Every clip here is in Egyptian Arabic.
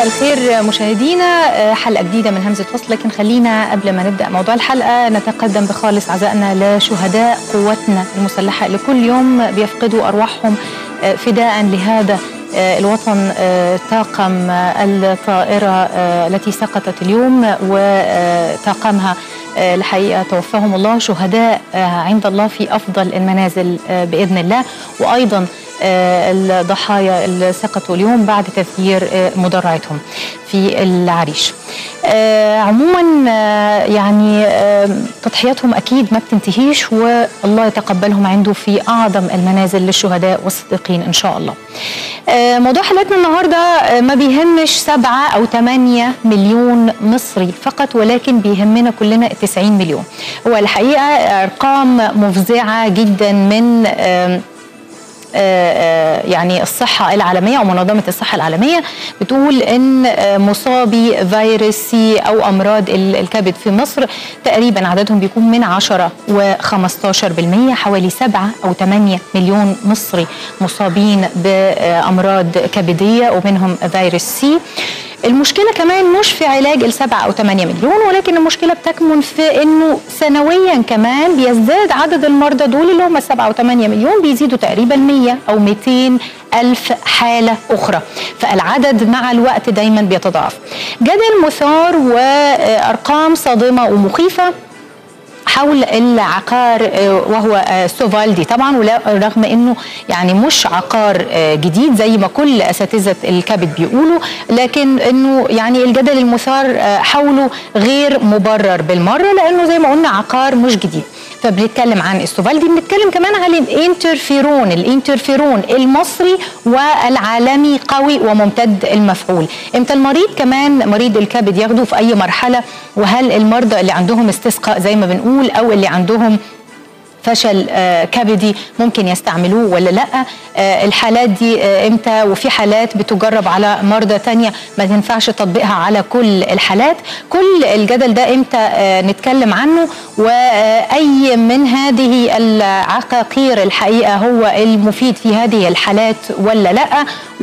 مساء الخير مشاهدينا حلقة جديدة من همزة وصل لكن خلينا قبل ما نبدأ موضوع الحلقة نتقدم بخالص عزائنا لشهداء قواتنا المسلحة اللي كل يوم بيفقدوا أرواحهم فداء لهذا الوطن طاقم الطائرة التي سقطت اليوم وطاقمها الحقيقة توفاهم الله شهداء عند الله في أفضل المنازل بإذن الله وأيضا الضحايا اللي سقطوا اليوم بعد تفجير مدرعتهم في العريش عموما يعني تضحياتهم أكيد ما بتنتهيش والله يتقبلهم عنده في أعظم المنازل للشهداء والصديقين إن شاء الله موضوع حلقتنا النهاردة ما بيهمش سبعة أو ثمانية مليون مصري فقط ولكن بيهمنا كلنا 90 مليون هو الحقيقة أرقام مفزعة جدا من يعني الصحة العالمية أو منظمة الصحة العالمية بتقول إن مصابي فيروس سي أو أمراض الكبد في مصر تقريبا عددهم بيكون من 10 و 15% حوالي 7 أو 8 مليون مصري مصابين بأمراض كبدية ومنهم فيروس سي المشكلة كمان مش في علاج السبعة أو ثمانية مليون ولكن المشكلة بتكمن في أنه سنويا كمان بيزداد عدد المرضى دول اللي هم السبعة أو ثمانية مليون بيزيدوا تقريبا 100 أو 200 ألف حالة أخرى فالعدد مع الوقت دايما بيتضاعف جدل مثار وأرقام صادمة ومخيفة حول العقار وهو سوفالدي طبعا رغم انه يعني مش عقار جديد زي ما كل اساتذه الكبد بيقولوا لكن انه يعني الجدل المثار حوله غير مبرر بالمره لانه زي ما قلنا عقار مش جديد فبنتكلم عن السوفالدي بنتكلم كمان عن الانترفيرون الانترفيرون المصري والعالمي قوي وممتد المفعول امتى المريض كمان مريض الكبد ياخده في اي مرحله وهل المرضى اللي عندهم استسقاء زي ما بنقول او اللي عندهم فشل كبدي ممكن يستعملوه ولا لا الحالات دي امتى وفي حالات بتجرب على مرضى تانية ما تنفعش تطبيقها على كل الحالات كل الجدل ده امتى نتكلم عنه واي من هذه العقاقير الحقيقه هو المفيد في هذه الحالات ولا لا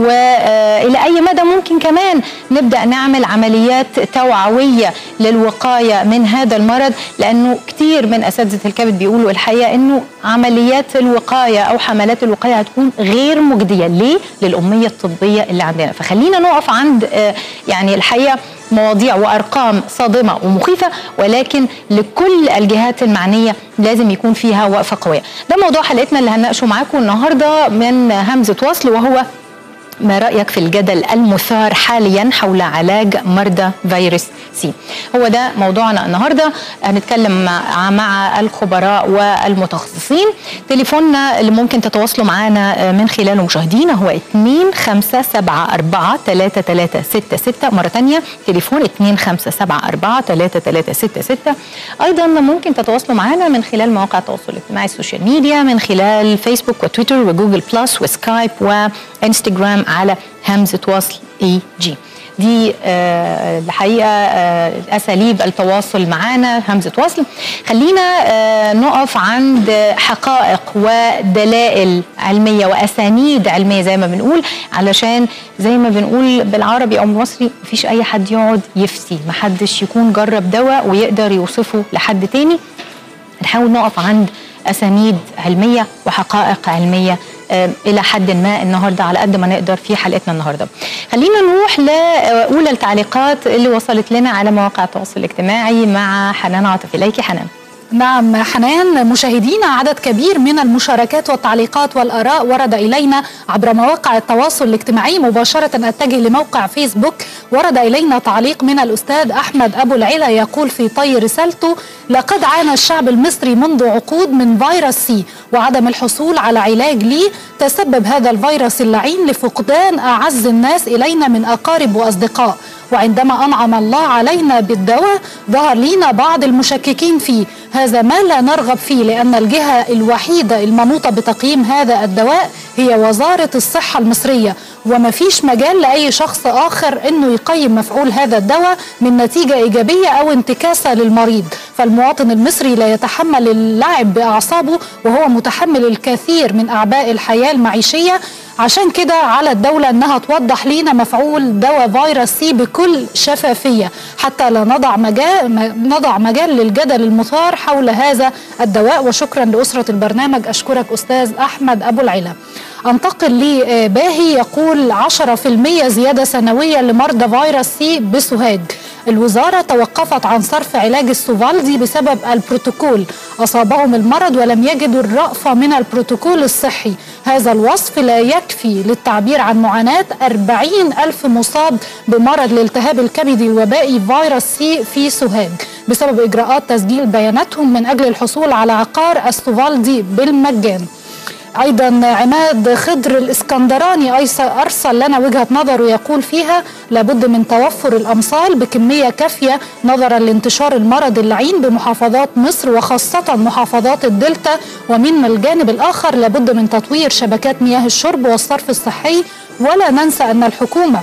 والى اي مدى ممكن كمان نبدا نعمل عمليات توعويه للوقايه من هذا المرض لانه كتير من اساتذه الكبد بيقولوا الحقيقه انه عمليات الوقايه او حملات الوقايه هتكون غير مجديه ليه للاميه الطبيه اللي عندنا فخلينا نقف عند يعني الحقيقه مواضيع وارقام صادمه ومخيفه ولكن لكل الجهات المعنيه لازم يكون فيها وقفه قويه ده موضوع حلقتنا اللي هنناقشه معاكم النهارده من همزه وصل وهو ما رأيك في الجدل المثار حاليا حول علاج مرضى فيروس سي هو ده موضوعنا النهاردة هنتكلم مع, مع الخبراء والمتخصصين تليفوننا اللي ممكن تتواصلوا معنا من خلاله مشاهدينا هو 2574 مرة تانية تليفون 2574 أيضا ممكن تتواصلوا معنا من خلال مواقع التواصل الاجتماعي السوشيال ميديا من خلال فيسبوك وتويتر وجوجل بلس وسكايب وانستجرام على همزة وصل اي جي دي آه الحقيقة آه أساليب التواصل معنا همزة وصل خلينا آه نقف عند حقائق ودلائل علمية وأسانيد علمية زي ما بنقول علشان زي ما بنقول بالعربي أو بالمصري مفيش أي حد يقعد يفتي محدش يكون جرب دواء ويقدر يوصفه لحد تاني نحاول نقف عند أسانيد علمية وحقائق علمية الى حد ما النهارده على قد ما نقدر في حلقتنا النهارده. خلينا نروح لاولى التعليقات اللي وصلت لنا على مواقع التواصل الاجتماعي مع حنان عاطف اليكي حنان. نعم حنان مشاهدينا عدد كبير من المشاركات والتعليقات والآراء ورد إلينا عبر مواقع التواصل الاجتماعي مباشرة أتجه لموقع فيسبوك ورد إلينا تعليق من الأستاذ أحمد أبو العلا يقول في طي رسالته لقد عانى الشعب المصري منذ عقود من فيروس سي وعدم الحصول على علاج ليه تسبب هذا الفيروس اللعين لفقدان أعز الناس إلينا من أقارب وأصدقاء وعندما أنعم الله علينا بالدواء ظهر لينا بعض المشككين فيه هذا ما لا نرغب فيه لأن الجهة الوحيدة المنوطة بتقييم هذا الدواء هي وزارة الصحة المصرية وما فيش مجال لأي شخص آخر أنه يقيم مفعول هذا الدواء من نتيجة إيجابية أو انتكاسة للمريض فالمواطن المصري لا يتحمل اللعب بأعصابه وهو متحمل الكثير من أعباء الحياة المعيشية عشان كده على الدولة أنها توضح لينا مفعول دواء فيروس سي بكل شفافية حتى لا نضع مجال, نضع مجال للجدل المثار حول هذا الدواء وشكرا لأسرة البرنامج أشكرك أستاذ أحمد أبو العلا انتقل لباهي يقول 10% زيادة سنوية لمرضى فيروس سي بسوهاج الوزارة توقفت عن صرف علاج السوفالدي بسبب البروتوكول أصابهم المرض ولم يجدوا الرأفة من البروتوكول الصحي هذا الوصف لا يكفي للتعبير عن معاناة 40 ألف مصاب بمرض الالتهاب الكبدي الوبائي فيروس سي في سوهاج بسبب إجراءات تسجيل بياناتهم من أجل الحصول على عقار السوفالدي بالمجان ايضا عماد خضر الاسكندراني ارسل لنا وجهه نظره يقول فيها لابد من توفر الامصال بكميه كافيه نظرا لانتشار المرض اللعين بمحافظات مصر وخاصه محافظات الدلتا ومن الجانب الاخر لابد من تطوير شبكات مياه الشرب والصرف الصحي ولا ننسى ان الحكومه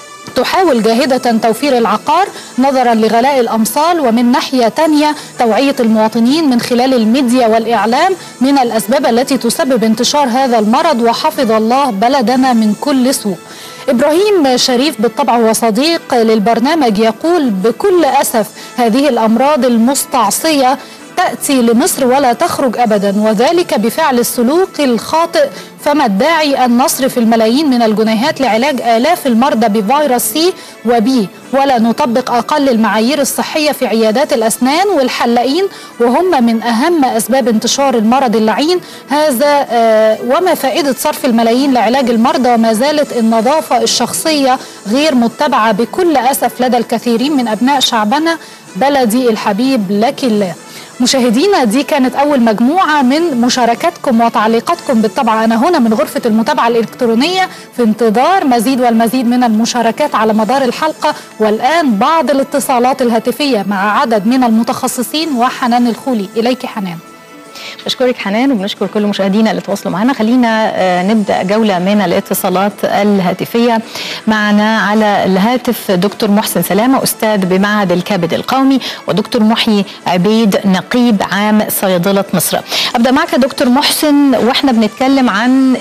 تحاول جاهدة توفير العقار نظرا لغلاء الأمصال ومن ناحية تانية توعية المواطنين من خلال الميديا والإعلام من الأسباب التي تسبب انتشار هذا المرض وحفظ الله بلدنا من كل سوء إبراهيم شريف بالطبع هو صديق للبرنامج يقول بكل أسف هذه الأمراض المستعصية تأتي لمصر ولا تخرج أبدا وذلك بفعل السلوك الخاطئ فما الداعي أن نصرف الملايين من الجنيهات لعلاج آلاف المرضى بفيروس سي وبي ولا نطبق أقل المعايير الصحية في عيادات الأسنان والحلاقين وهم من أهم أسباب انتشار المرض اللعين هذا آه وما فائدة صرف الملايين لعلاج المرضى وما زالت النظافة الشخصية غير متبعة بكل أسف لدى الكثيرين من أبناء شعبنا بلدي الحبيب لك الله مشاهدينا دي كانت أول مجموعة من مشاركاتكم وتعليقاتكم بالطبع أنا هنا من غرفة المتابعة الإلكترونية في انتظار مزيد والمزيد من المشاركات على مدار الحلقة والآن بعض الاتصالات الهاتفية مع عدد من المتخصصين وحنان الخولي إليك حنان بشكرك حنان وبنشكر كل مشاهدينا اللي تواصلوا معنا خلينا نبدا جوله من الاتصالات الهاتفيه معنا على الهاتف دكتور محسن سلامه استاذ بمعهد الكبد القومي ودكتور محيي عبيد نقيب عام صيدله مصر ابدا معك دكتور محسن واحنا بنتكلم عن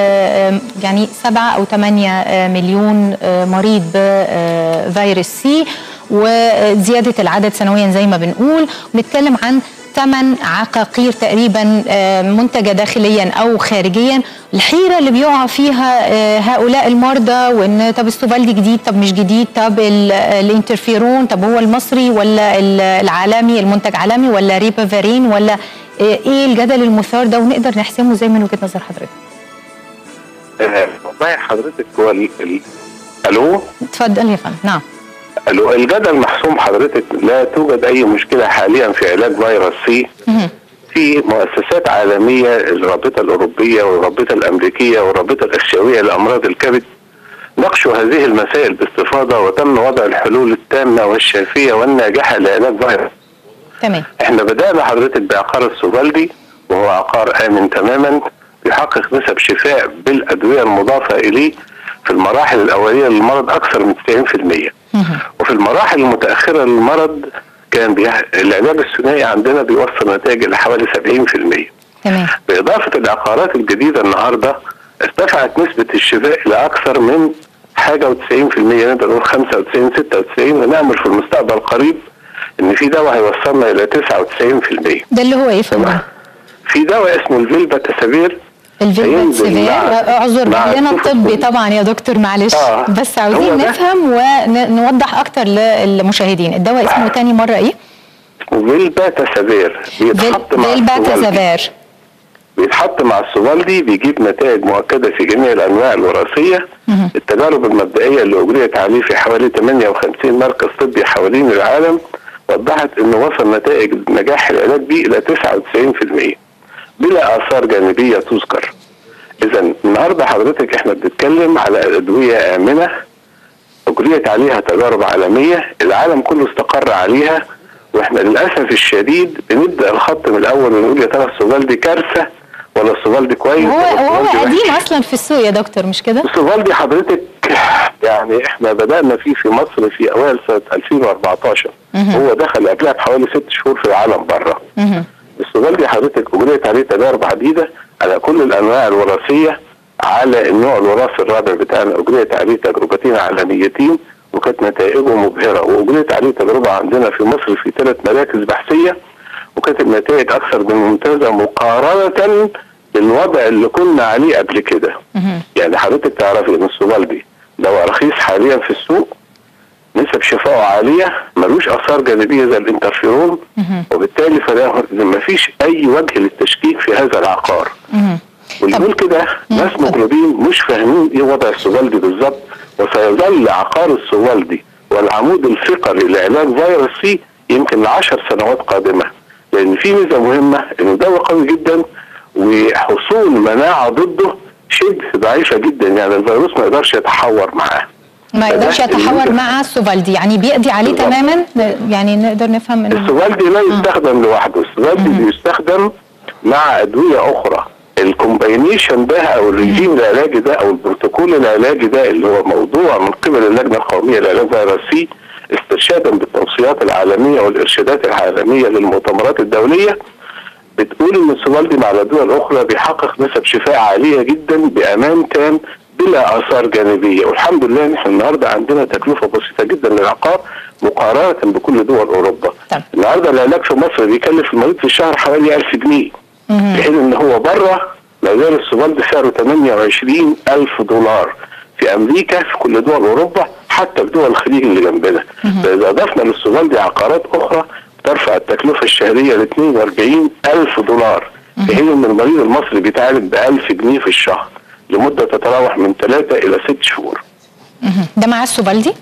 يعني 7 او 8 مليون مريض بفيروس سي وزياده العدد سنويا زي ما بنقول بنتكلم عن ثمن عقاقير تقريبا منتجه داخليا او خارجيا الحيره اللي بيقع فيها هؤلاء المرضى وان طب السوفالدي جديد طب مش جديد طب الانترفيرون طب هو المصري ولا العالمي المنتج عالمي ولا ريبافارين ولا ايه الجدل المثار ده ونقدر نحسمه ازاي من وجهه نظر حضرتك؟ والله حضرتك هو الو اتفضل يا فندم نعم الجدل محسوم حضرتك لا توجد اي مشكله حاليا في علاج فيروس سي في مؤسسات عالميه الرابطه الاوروبيه والرابطه الامريكيه والرابطه الاسيويه لامراض الكبد ناقشوا هذه المسائل باستفاضه وتم وضع الحلول التامه والشافيه والناجحه لعلاج فيروس تمام احنا بدانا حضرتك بعقار السوفالدي وهو عقار امن تماما بيحقق نسب شفاء بالادويه المضافه اليه في المراحل الاوليه للمرض اكثر من 90% وفي المراحل المتاخره للمرض كان بيه... العلاج الثنائي عندنا بيوصل نتائج الى حوالي 70% تمام باضافه العقارات الجديده النهارده ارتفعت نسبه الشفاء الى اكثر من حاجه و90% نقدر نقول 95 96 ونامل في المستقبل القريب ان في دواء هيوصلنا الى 99% ده اللي هو ايه فندم؟ في دواء اسمه الفيلبا تسافير الفيلبا سيفير اعذر لنا الطبي طبعا يا دكتور معلش آه. بس عاوزين نفهم ونوضح اكتر للمشاهدين الدواء اسمه تاني مره ايه؟ اسمه فيلبا تسافير بيتحط مع فيلبا السوفالدي. تسافير بيتحط مع السوفالدي بيجيب نتائج مؤكده في جميع الانواع الوراثيه التجارب المبدئيه اللي اجريت عليه في حوالي 58 مركز طبي حوالين العالم وضحت انه وصل نتائج نجاح العلاج به الى 99% بلا اثار جانبيه تذكر اذا النهارده حضرتك احنا بنتكلم على ادويه امنه اجريت عليها تجارب عالميه العالم كله استقر عليها واحنا للاسف الشديد بنبدا الخط من الاول ونقول يا ترى السوفالدي كارثه ولا السوفالدي كويس هو ولا هو السوفالدي وحش؟ قديم اصلا في السوق يا دكتور مش كده؟ السوفالدي حضرتك يعني احنا بدانا فيه في مصر في اوائل سنه 2014 هو دخل قبلها بحوالي ست شهور في العالم بره مهم. السوفالدي حضرتك اجريت عليه تجارب عديده على كل الانواع الوراثيه على النوع الوراثي الرابع بتاعنا اجريت عليه تجربتين عالميتين وكانت نتائجه مبهره واجريت عليه تجربه عندنا في مصر في ثلاث مراكز بحثيه وكانت النتائج اكثر من ممتازه مقارنه بالوضع اللي كنا عليه قبل كده يعني حضرتك تعرفي ان السوبالدي لو رخيص حاليا في السوق نسب شفائه عاليه ملوش اثار جانبيه زي الانترفيرون وبالتالي فما فيش اي وجه للتشكيك في هذا العقار واللي يقول كده ناس مقربين مش فاهمين ايه وضع السوالدي بالظبط وسيظل عقار السوالدي والعمود الفقري لعلاج فيروس سي يمكن لعشر سنوات قادمه لان في ميزه مهمه انه دواء قوي جدا وحصول مناعه ضده شبه ضعيفه جدا يعني الفيروس ما يقدرش يتحور معاه ما يقدرش يتحور مع السوفالدي يعني بيقضي عليه بالضبط. تماما يعني نقدر نفهم انه السوفالدي لا يستخدم آه. لوحده السوفالدي بيستخدم مع ادويه اخرى الكومباينيشن ده او الريجيم العلاجي ده او البروتوكول العلاجي ده اللي هو موضوع من قبل اللجنه القوميه للعلاج فيروس سي استرشادا بالتوصيات العالميه والارشادات العالميه للمؤتمرات الدوليه بتقول ان السوالدي مع الادويه الاخرى بيحقق نسب شفاء عاليه جدا بامان تام بلا اثار جانبيه والحمد لله ان احنا النهارده عندنا تكلفه بسيطه جدا للعقار مقارنه بكل دول اوروبا. طب. النهارده العلاج في مصر بيكلف المريض في الشهر حوالي 1000 جنيه. في حين ان هو بره ما زال السوالدي سعره 28 ألف دولار. في امريكا في كل دول اوروبا حتى في دول الخليج اللي جنبنا. فاذا اضفنا للسوالدي عقارات اخرى ترفع التكلفه الشهريه ل 42 ألف دولار. في حين ان المريض المصري بيتعالج ب 1000 جنيه في الشهر. لمدة تتراوح من ثلاثة إلى ست شهور ده مع السوفالدي؟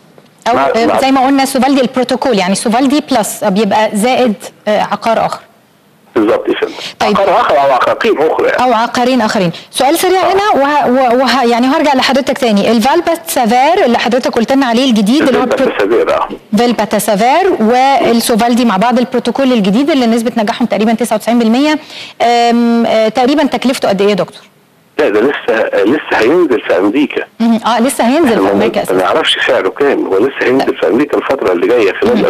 أو مع مع زي ما قلنا السوفالدي البروتوكول يعني السوفالدي بلس بيبقى زائد عقار آخر بالظبط يا فندم طيب. عقار اخر او عقارين اخرى يعني. او عقارين اخرين سؤال سريع آه. هنا وه... وه... يعني هرجع لحضرتك تاني الفالبات سافير اللي حضرتك قلت لنا عليه الجديد اللي هو سافير اه فالباتا سافير والسوفالدي مع بعض البروتوكول الجديد اللي نسبه نجاحهم تقريبا 99% أم... تقريبا تكلفته قد ايه يا دكتور؟ لا ده لسه لسه هينزل في امريكا اه لسه هينزل في امريكا ما نعرفش سعره كام هو لسه هينزل في امريكا الفتره اللي جايه خلال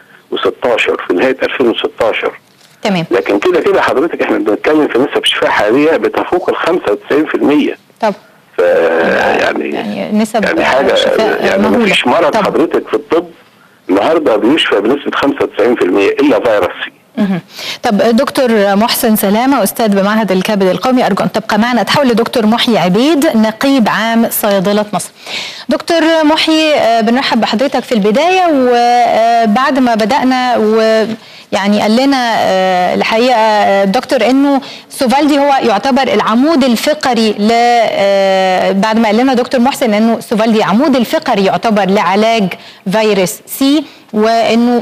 2016 في نهايه 2016 تمام لكن كده كده حضرتك احنا بنتكلم في نسب شفاء حاليه بتفوق ال 95% طب ف يعني يعني نسب يعني حاجه يعني ما فيش مرض طب. حضرتك في الطب النهارده بيشفى بنسبه 95% الا فيروس سي طب دكتور محسن سلامة أستاذ بمعهد الكبد القومي أرجو أن تبقى معنا أتحول لدكتور محيي عبيد نقيب عام صيدلة مصر دكتور محيي بنرحب بحضرتك في البداية وبعد ما بدأنا و يعني قال لنا الحقيقه الدكتور انه سوفالدي هو يعتبر العمود الفقري ل بعد ما قال لنا دكتور محسن انه سوفالدي عمود الفقري يعتبر لعلاج فيروس سي وانه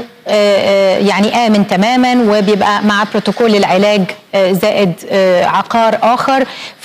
يعني امن تماما وبيبقى مع بروتوكول العلاج زائد عقار اخر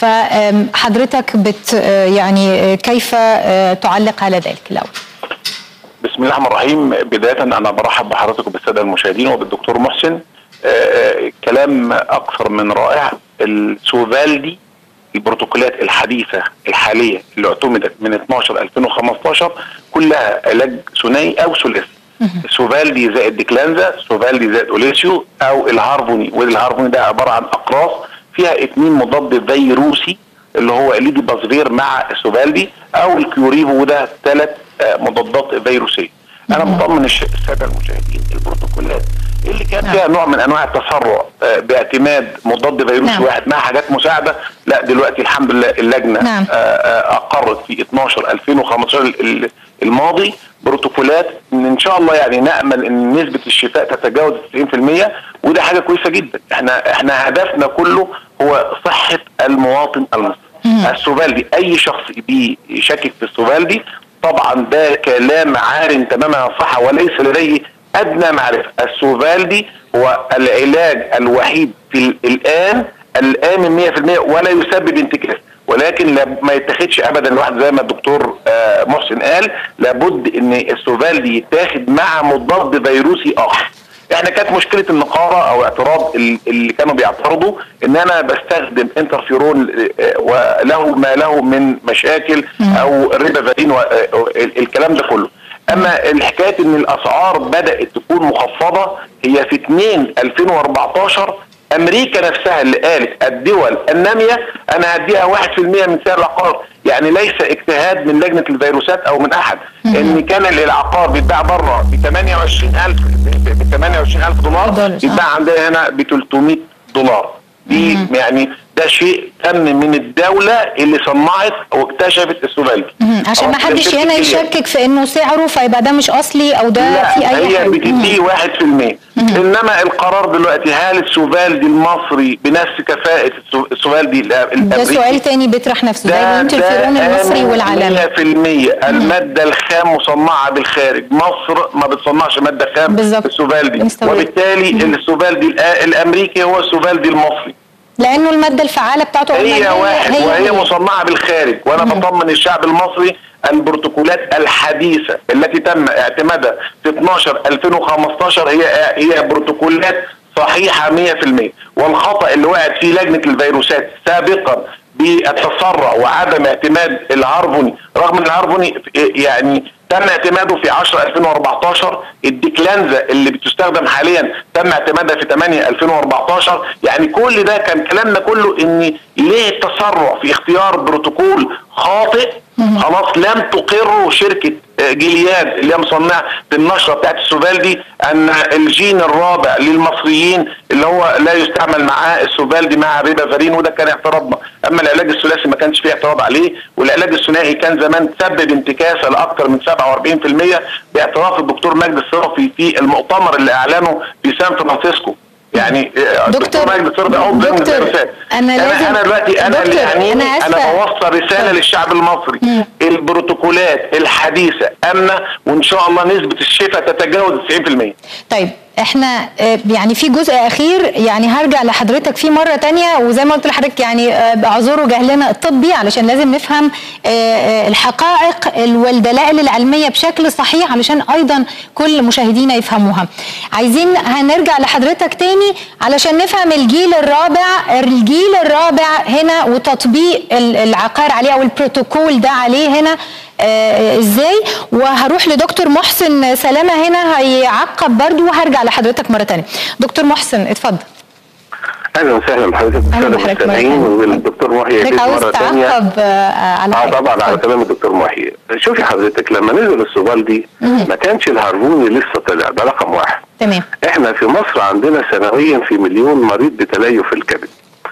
فحضرتك بت يعني كيف تعلق على ذلك الاول؟ بسم الله الرحمن الرحيم بداية أنا برحب بحضرتك وبالسادة المشاهدين وبالدكتور محسن آآ كلام أكثر من رائع السوفالدي البروتوكولات الحديثة الحالية اللي اعتمدت من 12 2015 كلها علاج ثنائي أو ثلاثي سوفالدي زائد ديكلانزا سوفالدي زائد اوليسيو او الهارفوني والهارفوني ده عباره عن اقراص فيها اثنين مضاد فيروسي اللي هو الليدي بازفير مع سوفالدي او الكيوريفو وده ثلاث مضادات فيروسيه. انا بطمن الساده المشاهدين البروتوكولات اللي كان فيها نوع من انواع التسرع باعتماد مضاد فيروسي نعم. واحد مع حاجات مساعده لا دلوقتي الحمد لله اللجنه نعم. اقرت في 12 2015 الماضي بروتوكولات ان ان شاء الله يعني نامل ان نسبه الشفاء تتجاوز 90% وده حاجه كويسه جدا احنا احنا هدفنا كله هو صحه المواطن المصري السوفالدي اي شخص بيشكك في السوفالدي طبعا ده كلام عار تماما عن الصحه وليس لديه ادنى معرفه السوفالدي هو العلاج الوحيد في الان الامن 100% ولا يسبب انتكاس ولكن ما يتاخدش ابدا لوحده زي ما الدكتور محسن قال لابد ان السوفالدي يتاخد مع مضاد فيروسي اخر احنا كانت مشكله النقاره او اعتراض اللي كانوا بيعترضوا ان انا بستخدم انترفيرون وله ما له من مشاكل او ريبافارين الكلام ده كله اما الحكايه ان الاسعار بدات تكون مخفضه هي في 2 2014 امريكا نفسها اللي قالت الدول الناميه انا هديها 1% من سعر العقار يعني ليس اجتهاد من لجنه الفيروسات او من احد ان كان العقار بيتباع بره ب 28000 ب 28000 دولار دولار، آه. يتباع عندنا هنا ب 300 دولار دي يعني ده شيء تم من الدوله اللي صنعت واكتشفت السوفالدي مم. عشان ما خلاص، حدش شركة هنا كلية. يشكك في انه سعره فيبقى ده مش اصلي او ده لا في اي هي حاجه مم. بتديه واحد في المية انما القرار دلوقتي هل السوفالدي المصري بنفس كفاءة السو- السوفالدي الأ- ده الامريكي سؤال تاني بيطرح نفسه ده ده بيمت الفيران المصري والعالمي 100% المادة الخام مصنعة بالخارج مصر ما بتصنعش مادة خام بالظبط. السوفالدي مستورد. وبالتالي السوفالدي الأ- الامريكي هو السوفالدي المصري لانه الماده الفعاله بتاعته قلنا إن هي واحد هي وهي هي. مصنعه بالخارج وانا بطمن الشعب المصري البروتوكولات الحديثه التي تم اعتمادها في 12 2015 هي هي بروتوكولات صحيحه 100% والخطا اللي وقعت فيه لجنه الفيروسات سابقا بالتسرع وعدم اعتماد الهارفوني رغم ان الهارفوني يعني تم اعتماده في 10 2014 الديكلانزا اللي بتستخدم حاليا تم اعتمادها في 8 2014 يعني كل ده كان كلامنا كله ان ليه التسرع في اختيار بروتوكول خاطئ خلاص لم تقره شركه آه، جيلياد اللي هي مصنعه في النشره بتاعت السوفالدي ان الجين الرابع للمصريين اللي هو لا يستعمل معاه السوفالدي مع ريبافارين وده كان اعتراضنا اما العلاج الثلاثي ما كانش فيه اعتراض عليه والعلاج الثنائي كان زمان سبب انتكاسه لاكثر من 47% باعتراف الدكتور مجدي الصرفي في المؤتمر اللي اعلنه في سان فرانسيسكو يعني آه، دكتور- مجدي الصرفي عضو لجنة دكتور، الفيروسات. أنا انا لازم- انا دلوقتي انا اللي دكتور، يعنيني أنا انا, آسفة. بوصل رساله طيب. للشعب المصري البروتوكولات الحديثه امنه وان شاء الله نسبه الشفاء تتجاوز 90% طيب احنا آه، يعني في جزء اخير يعني هرجع لحضرتك فيه مره تانية وزي ما قلت لحضرتك يعني آه، اعذروا جهلنا الطبي علشان لازم نفهم آه، آه، الحقائق ال- والدلائل العلميه بشكل صحيح علشان ايضا كل مشاهدينا يفهموها عايزين هنرجع لحضرتك تاني علشان نفهم الجيل الرابع الجيل الرابع هنا وتطبيق ال- العقار عليه او البروتوكول ده عليه هنا آه، ازاي وهروح لدكتور محسن سلامه هنا هيعقب برضو وهرجع لحضرتك مره تانية دكتور محسن اتفضل اهلا وسهلا بحضرتك أهلا الساده بحضرتك مرة المستمعين تانية. والدكتور محيي حضرتك يزيد عاوز مره ثانيه تعقب آه، على اه حاجة. طبعا على اتفضل. كلام الدكتور محيي شوفي حضرتك لما نزل السوفالدي ما كانش الهرموني لسه طلع ده رقم واحد تمام احنا في مصر عندنا سنويا في مليون مريض بتليف الكبد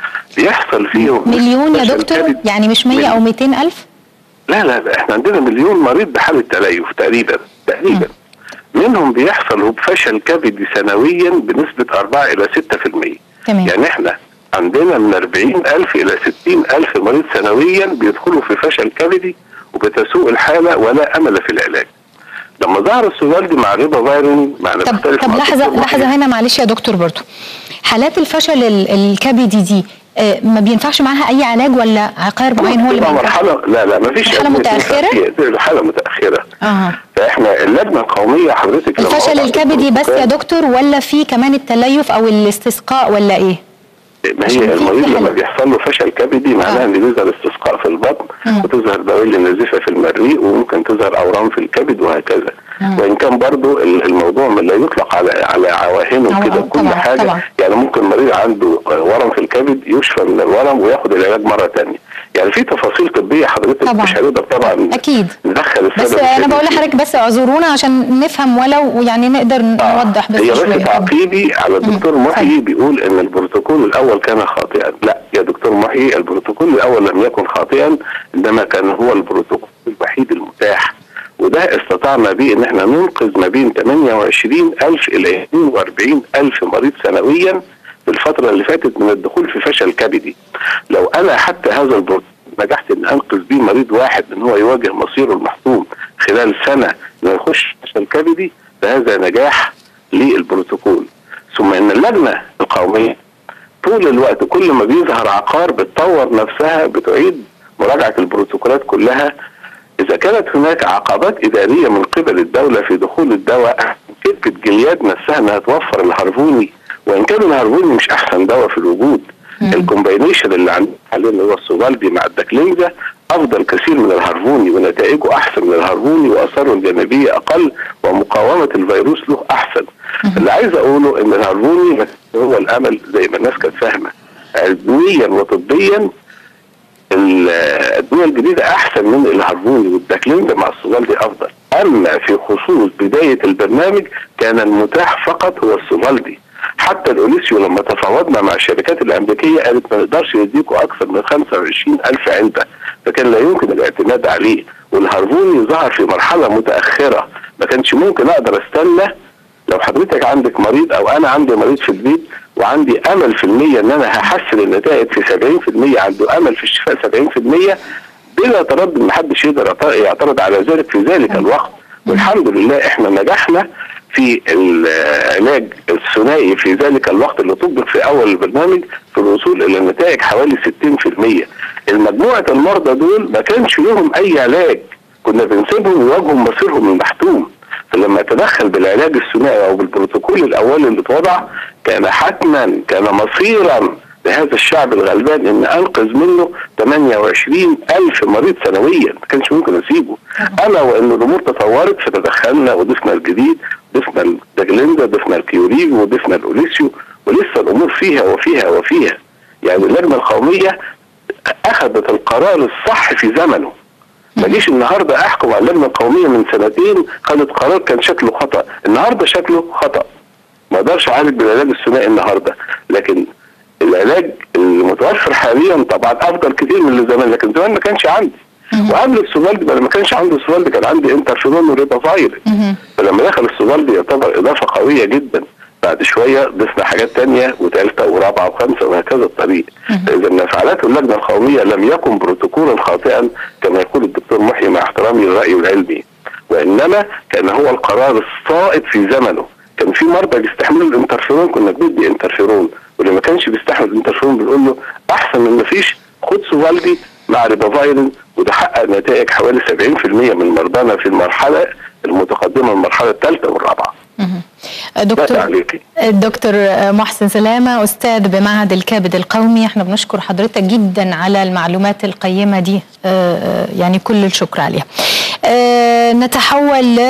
بيحصل فيهم مليون يا فشل دكتور كبد. يعني مش 100 او 200 الف لا لا لا احنا عندنا مليون مريض بحالة تليف تقريبا تقريبا منهم بيحصل فشل كبدي سنويا بنسبة 4 إلى 6% تمام. يعني احنا عندنا من 40 ألف إلى 60 ألف مريض سنويا بيدخلوا في فشل كبدي وبتسوء الحالة ولا أمل في العلاج لما ظهر السوفالدي مع ريبا فايرين مع طب نختلف طب مع لحظه الدكتور محيي. لحظه هنا معلش يا دكتور برضو حالات الفشل ال- الكبدي دي آه، ما بينفعش معاها اي علاج ولا عقار معين هو اللي تبقى بينفع؟ مرحلة لا لا ما فيش مرحلة متأخرة؟ مرحلة متأخرة اها فاحنا اللجنة القومية حضرتك لما الفشل وضعت الكبدي بس يا البروتوكول- دكتور ولا في كمان التليف او الاستسقاء ولا ايه؟ ما عشان هي في المريض فعلا. لما بيحصل له فشل كبدي معناها آه. ان بيظهر استسقاء في البطن وتظهر دوالي نزيفه في المريء وممكن تظهر اورام في الكبد وهكذا وان كان برضو ال- الموضوع من لا يطلق على على عواهنه عواهم، كده كل طبعاً، حاجه طبعاً. يعني ممكن مريض عنده ورم في الكبد يشفى من الورم وياخد العلاج مره تانية يعني في تفاصيل طبيه حضرتك طبعاً. مش هنقدر طبعا أكيد. ندخل الساده بس انا المشاهدين بقول فيه. لحضرتك بس اعذرونا عشان نفهم ولو يعني نقدر نوضح بس هي بس شويه تعقيبي على الدكتور مم. محيي طيب. بيقول ان البروتوكول الاول كان خاطئا لا يا دكتور محيي البروتوكول الاول لم يكن خاطئا انما كان هو البروتوكول الوحيد المتاح وده استطعنا به ان احنا ننقذ ما بين 28 الف الى 42 الف مريض سنويا في الفترة اللي فاتت من الدخول في فشل كبدي لو انا حتى هذا البروتوكول نجحت ان انقذ بيه مريض واحد ان هو يواجه مصيره المحتوم خلال سنة انه يخش فشل كبدي فهذا نجاح للبروتوكول ثم ان اللجنة القومية طول الوقت كل ما بيظهر عقار بتطور نفسها بتعيد مراجعة البروتوكولات كلها إذا كانت هناك عقبات إدارية من قبل الدولة في دخول الدواء شركة جلياد نفسها إنها توفر الهرفوني وإن كان الهرفوني مش أحسن دواء في الوجود الكومباينيشن اللي عندنا حاليا اللي هو السوفالدي مع الداكلينزا أفضل كثير من الهرفوني ونتائجه أحسن من الهرفوني وآثاره الجانبية أقل ومقاومة الفيروس له أحسن اللي عايز أقوله إن الهرفوني هو الامل زي ما الناس كانت فاهمه علميا وطبيا الادويه الجديده احسن من الهرموني والداكليندا مع السوفالدي افضل اما في خصوص بدايه البرنامج كان المتاح فقط هو السوفالدي حتى الاوليسيو لما تفاوضنا مع الشركات الامريكيه قالت ما نقدرش نديكوا اكثر من 25 الف علبه فكان لا يمكن الاعتماد عليه والهرموني ظهر في مرحله متاخره ما كانش ممكن اقدر استنى لو حضرتك عندك مريض او انا عندي مريض في البيت وعندي امل في المية ان انا هحسن النتائج في 70% عنده امل في الشفاء 70% بلا تردد محدش يقدر يعترض على ذلك في ذلك الوقت والحمد لله احنا نجحنا في العلاج الثنائي في ذلك الوقت اللي طبق في اول البرنامج في الوصول الى النتائج حوالي 60% المجموعه المرضى دول ما كانش لهم اي علاج كنا بنسيبهم يواجهوا مصيرهم المحتوم فلما تدخل بالعلاج الثنائي او بالبروتوكول الاولي اللي اتوضع كان حتما كان مصيرا لهذا الشعب الغلبان ان انقذ منه 28 الف مريض سنويا ما كانش ممكن اسيبه انا وان الامور تطورت فتدخلنا وضفنا الجديد ضفنا الداجليندا ضفنا الكيوريج وضفنا الاوليسيو ولسه الامور فيها وفيها وفيها يعني اللجنه القوميه اخذت القرار الصح في زمنه ما جيش النهارده احكم على اللجنه القوميه من سنتين خدت قرار كان شكله خطا النهارده شكله خطا ما اقدرش اعالج بالعلاج الثنائي النهارده لكن العلاج المتوفر حاليا طبعا افضل كتير من اللي زمان لكن زمان ما كانش عندي وقبل السوفالدي ما كانش عندي السوفالدي كان عندي انترفيرون وريبافايرين فلما دخل السوفالدي يعتبر اضافه قويه جدا بعد شويه ضفنا حاجات تانية وثالثه ورابعه وخامسه وهكذا الطريق فاذا ما فعلته اللجنه القوميه لم يكن بروتوكولا خاطئا كما يقول الدكتور محي مع احترامي للراي العلمي وانما كان هو القرار الصائب في زمنه كان في مرضى بيستحملوا الانترفيرون كنا بندي انترفيرون واللي ما كانش بيستحمل الانترفيرون بنقول له احسن من ما فيش خد سوفالدي مع ريبافايرين وده حقق نتائج حوالي 70% من مرضانا في المرحله المتقدمه المرحله الثالثه والرابعه. دكتور الدكتور محسن سلامة أستاذ بمعهد الكبد القومي احنا بنشكر حضرتك جدا على المعلومات القيمة دي يعني كل الشكر عليها نتحول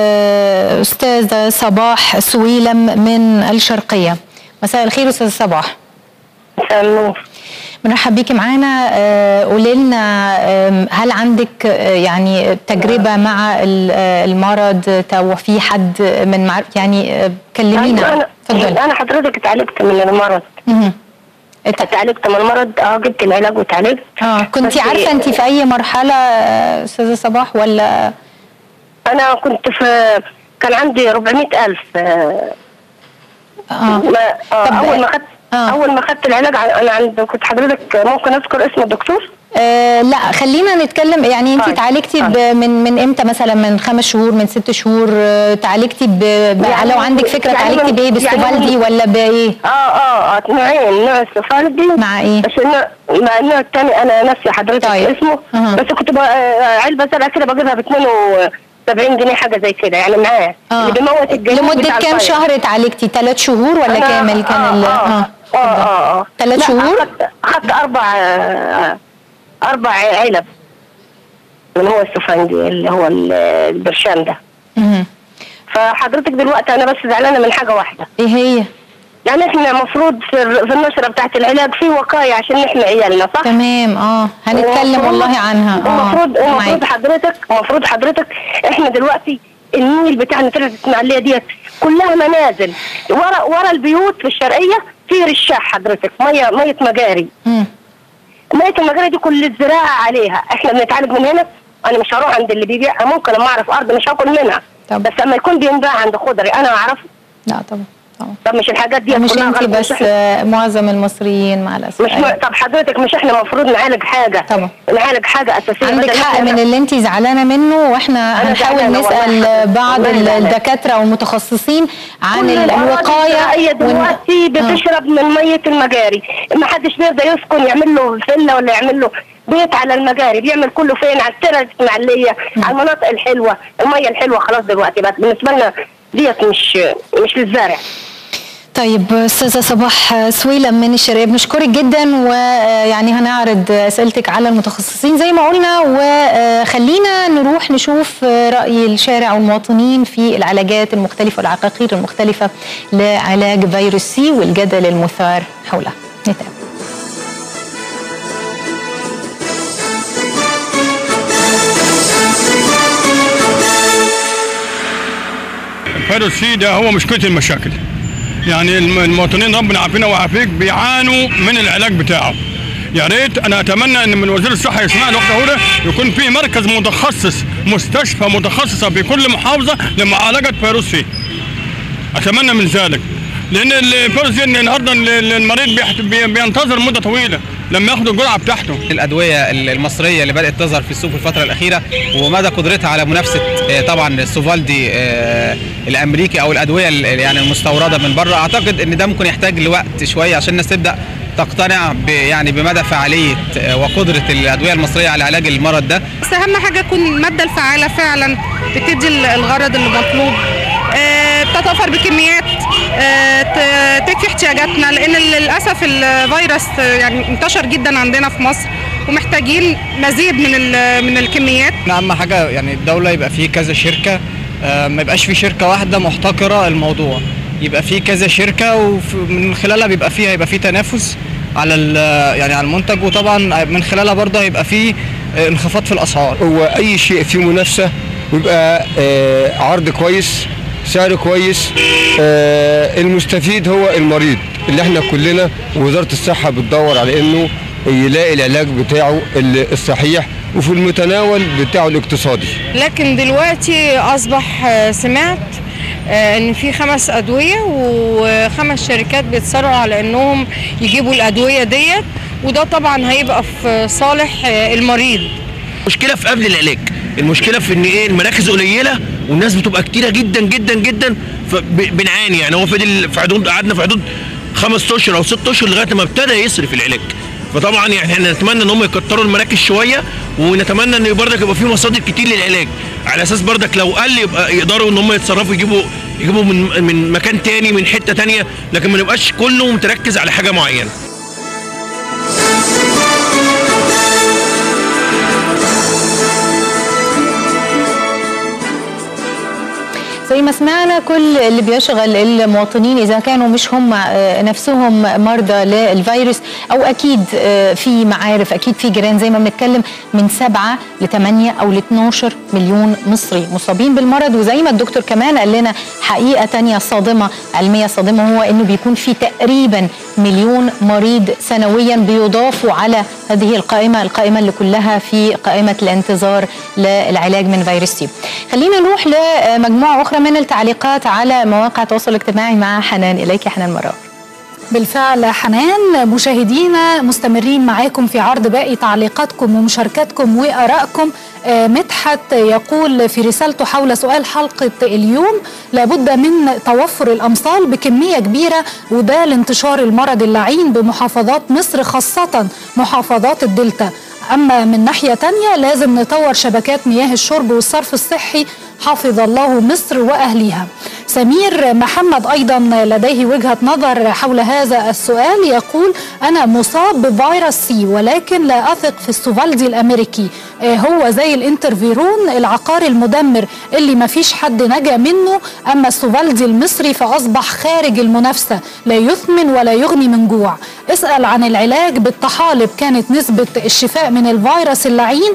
لأستاذة صباح سويلم من الشرقية مساء الخير أستاذ صباح مساء النور بنرحب بيكي معانا قولي لنا هل عندك يعني تجربه مع المرض او في حد من معرف يعني كلمينا اتفضلي انا حضرتك اتعالجت من المرض اتعالجت من المرض اه جبت العلاج واتعالجت اه كنت عارفه انت في اي مرحله استاذه صباح ولا انا كنت في كان عندي 400000 اه, آه. آه. اول ما خدت آه. اول ما خدت العلاج انا عند كنت حضرتك ممكن اذكر اسم الدكتور آه لا خلينا نتكلم يعني انت اتعالجتي آه. من من امتى مثلا من خمس شهور من ست شهور اتعالجتي ب... يعني لو عندك فكره اتعالجتي يعني بايه بالسوفالدي يعني ولا بايه؟ اه اه اه نوعين نوع السوفالدي مع ايه؟ بس النوع مع النوع الثاني انا ناسيه حضرتك طيب. اسمه آه. بس كنت علبه زرقاء كده بجيبها ب 70 جنيه حاجه زي كده يعني معاه آه. اللي بيموت الجنين لمده كام شهر اتعالجتي؟ ثلاث شهور ولا كامل كان آه. آه. اه اه اه ثلاث شهور؟ اخذت اربع اربع علب اللي هو السفنجي اللي هو البرشام ده مم. فحضرتك دلوقتي انا بس زعلانه من حاجه واحده ايه هي؟ يعني احنا المفروض في النشره بتاعت العلاج في وقايه عشان نحمي عيالنا صح؟ تمام اه هنتكلم والله عنها اه المفروض المفروض حضرتك المفروض حضرتك احنا دلوقتي النيل بتاعنا طلعت الاسماعيليه ديت كلها منازل ورا ورا البيوت في الشرقيه في رشاح حضرتك ميه ميه مجاري مم. ميه المجاري دي كل الزراعه عليها احنا بنتعالج من هنا انا مش هروح عند اللي بيبيع ممكن لما اعرف ارض مش هاكل منها طب. بس لما يكون بينباع عند خضري انا اعرفه لا طبعا طبعا طب مش الحاجات دي مش انت بس معظم المصريين مع الاسف مش م... طب حضرتك مش احنا المفروض نعالج حاجه طبعا نعالج حاجه اساسيه عندك حق من اللي انت زعلانه منه واحنا هنحاول نسال بعض الدكاتره والمتخصصين عن الوقايه هي دلوقتي ون... بتشرب من ميه المجاري ما حدش بيرضى يسكن يعمل له فيلا ولا يعمل له بيت على المجاري بيعمل كله فين على الترع الاسماعيليه على المناطق الحلوه الميه الحلوه خلاص دلوقتي بقت بالنسبه لنا ديت مش مش للزارع طيب استاذه صباح سويلم من الشرقيه بنشكرك جدا ويعني هنعرض اسئلتك على المتخصصين زي ما قلنا وخلينا نروح نشوف راي الشارع والمواطنين في العلاجات المختلفه والعقاقير المختلفه لعلاج فيروس سي والجدل المثار حولها نتابع فيروس سي ده هو مشكله المشاكل يعني الم- المواطنين ربنا عافينا وعافيك بيعانوا من العلاج بتاعه يا ريت انا اتمنى ان من وزير الصحه يسمع الوقت هو ده يكون في مركز متخصص مستشفى متخصصه في كل محافظه لمعالجه فيروس سي اتمنى من ذلك لان الفيروس سي إن النهارده ال- ال- المريض بيحت- بي- بينتظر مده طويله لما ياخد الجرعه بتاعته الادويه المصريه اللي بدات تظهر في السوق في الفتره الاخيره ومدى قدرتها على منافسه آه، طبعا السوفالدي آه، الامريكي او الادويه ال- يعني المستورده من بره اعتقد ان ده ممكن يحتاج لوقت شويه عشان الناس تبدا تقتنع ب- يعني بمدى فعاليه آه، وقدره الادويه المصريه على علاج المرض ده بس اهم حاجه تكون الماده الفعاله فعلا بتدي ال- الغرض اللي مطلوب آه، بتتوفر بكميات آه، ت- تكفي احتياجاتنا لان للاسف الفيروس آه، يعني انتشر جدا عندنا في مصر ومحتاجين مزيد من ال- من الكميات اهم حاجه يعني الدوله يبقى فيه كذا شركه آه، ما يبقاش في شركه واحده محتكره الموضوع يبقى فيه كذا شركه ومن خلالها بيبقى فيها يبقى فيه تنافس على ال- يعني على المنتج وطبعا من خلالها برضه هيبقى فيه آه، انخفاض في الاسعار هو اي شيء فيه منافسه ويبقى آه، عرض كويس سعر كويس آه، المستفيد هو المريض اللي احنا كلنا ووزاره الصحه بتدور على انه يلاقي العلاج بتاعه ال- الصحيح وفي المتناول بتاعه الاقتصادي لكن دلوقتي اصبح آه، سمعت آه، ان في خمس ادويه وخمس شركات بيتصارعوا على انهم يجيبوا الادويه ديت وده طبعا هيبقى في صالح آه، المريض المشكله في قبل العلاج المشكله في ان ايه المراكز قليله والناس بتبقى كتيره جدا جدا جدا فبنعاني يعني هو فضل في حدود قعدنا في حدود خمس اشهر او ست اشهر لغايه ما ابتدى يصرف العلاج فطبعا يعني احنا نتمنى ان هم يكتروا المراكز شويه ونتمنى ان برضك يبقى في مصادر كتير للعلاج على اساس برضك لو قل يبقى يقدروا ان هم يتصرفوا يجيبوا يجيبوا من من مكان تاني من حته تانيه لكن ما نبقاش كله متركز على حاجه معينه زي ما سمعنا كل اللي بيشغل المواطنين اذا كانوا مش هم آه، نفسهم مرضى للفيروس او اكيد آه، في معارف اكيد في جيران زي ما بنتكلم من 7 ل 8 او ل 12 مليون مصري مصابين بالمرض وزي ما الدكتور كمان قال لنا حقيقه تانية صادمه علميه صادمه هو انه بيكون في تقريبا مليون مريض سنويا بيضافوا على هذه القائمه القائمه اللي كلها في قائمه الانتظار للعلاج من فيروس سي خلينا نروح لمجموعه اخرى من التعليقات على مواقع التواصل الاجتماعي مع حنان اليك يا حنان مره بالفعل حنان مشاهدينا مستمرين معاكم في عرض باقي تعليقاتكم ومشاركاتكم وارائكم آه، مدحت يقول في رسالته حول سؤال حلقه اليوم لابد من توفر الامصال بكميه كبيره وده لانتشار المرض اللعين بمحافظات مصر خاصه محافظات الدلتا أما من ناحية تانية لازم نطور شبكات مياه الشرب والصرف الصحي حافظ الله مصر وأهلها سمير محمد أيضا لديه وجهة نظر حول هذا السؤال يقول أنا مصاب بفيروس سي ولكن لا أثق في السوفالدي الأمريكي آه، هو زي الانترفيرون العقار المدمر اللي ما فيش حد نجا منه أما السوفالدي المصري فأصبح خارج المنافسة لا يثمن ولا يغني من جوع اسأل عن العلاج بالطحالب كانت نسبة الشفاء من الفيروس اللعين